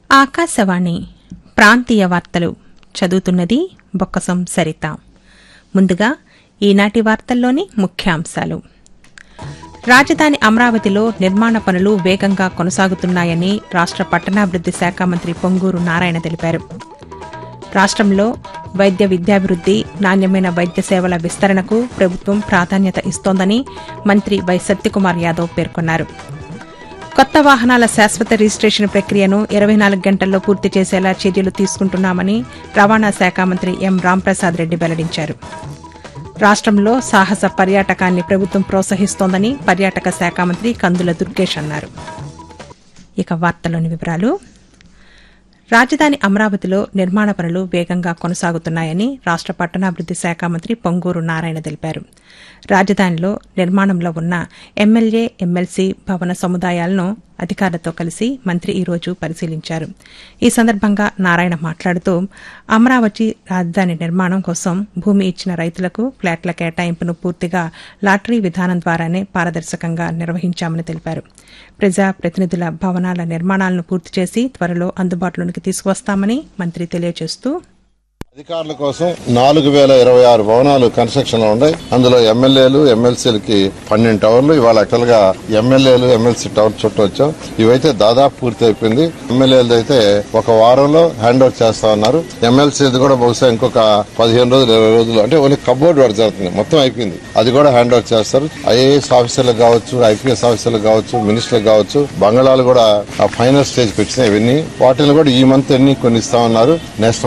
ఆకాశవాణి ప్రాంతీయ వార్తలు చదువుతున్నది బొక్కసం సరిత ముందుగా ఈనాటి వార్తల్లోని ముఖ్యాంశాలు రాజధాని అమరావతిలో నిర్మాణ పనులు వేగంగా కొనసాగుతున్నాయని రాష్ట పట్టణాభివృద్ది శాఖ మంత్రి పొంగూరు నారాయణ తెలిపారు రాష్ట్రంలో వైద్య విద్యాభివృద్ది నాణ్యమైన వైద్య సేవల విస్తరణకు ప్రభుత్వం ప్రాధాన్యత ఇస్తోందని మంత్రి వై సత్యకుమార్ యాదవ్ పేర్కొన్నారు కొత్త వాహనాల శాశ్వత రిజిస్ట్రేషన్ ప్రక్రియను ఇరవై నాలుగు గంటల్లో పూర్తి చేసేలా చర్యలు తీసుకుంటున్నామని రవాణా శాఖ మంత్రి ఎం రాంప్రసాద్ రెడ్డి వెల్లడించారు రాష్ట్రంలో సాహస పర్యాటకాన్ని ప్రభుత్వం ప్రోత్సహిస్తోందని పర్యాటక శాఖ మంత్రి కందుల దుర్గేష్ అన్నారు ఇక వార్తలోని వివరాలు రాజధాని అమరావతిలో నిర్మాణ పనులు వేగంగా కొనసాగుతున్నాయని రాష్ట పట్టణాభివృద్ది శాఖ మంత్రి పొంగూరు నారాయణ తెలిపారు రాజధానిలో నిర్మాణంలో ఉన్న ఎమ్మెల్యే ఎమ్మెల్సీ భవన సముదాయాలను అధికారులతో కలిసి మంత్రి ఈరోజు పరిశీలించారు ఈ సందర్భంగా నారాయణ మాట్లాడుతూ అమరావతి రాజధాని నిర్మాణం కోసం భూమి ఇచ్చిన రైతులకు ఫ్లాట్ల కేటాయింపును పూర్తిగా లాటరీ విధానం ద్వారానే పారదర్శకంగా నిర్వహించామని తెలిపారు ప్రజా ప్రతినిధుల భవనాల నిర్మాణాలను పూర్తి చేసి త్వరలో అందుబాటులోనికి తీసుకువస్తామని మంత్రి తెలియజేస్తూ అధికారుల కోసం నాలుగు వేల ఇరవై ఆరు భవనాలు కన్స్ట్రక్షన్ లో ఉన్నాయి అందులో ఎమ్మెల్యేలు ఎమ్మెల్సీలకి పన్నెండు టవర్లు ఇవాళ యాక్చువల్ గా ఎమ్మెల్యేలు ఎమ్మెల్సీ టవర్ చుట్టూ వచ్చాం ఇవైతే దాదాపు పూర్తి అయిపోయింది ఎమ్మెల్యేలు అయితే ఒక వారంలో హ్యాండ్ ఓవర్ చేస్తా ఉన్నారు ఎమ్మెల్సీది కూడా బహుశా ఇంకొక పదిహేను రోజులు ఇరవై రోజులు అంటే ఓన్లీ కబోర్డ్ వర్క్ జరుగుతుంది మొత్తం అయిపోయింది అది కూడా హ్యాండ్ ఓవర్ చేస్తారు ఐఏఎస్ ఆఫీసర్లకు కావచ్చు ఐపీఎస్ ఆఫీసర్లకు కావచ్చు మినిస్టర్లకు కావచ్చు బంగాళాలు కూడా ఆ ఫైనల్ స్టేజ్ వచ్చినాయి ఇవన్నీ వాటిని కూడా ఈ మంత్ ఎన్ని కొన్ని ఇస్తా ఉన్నారు నెక్స్ట్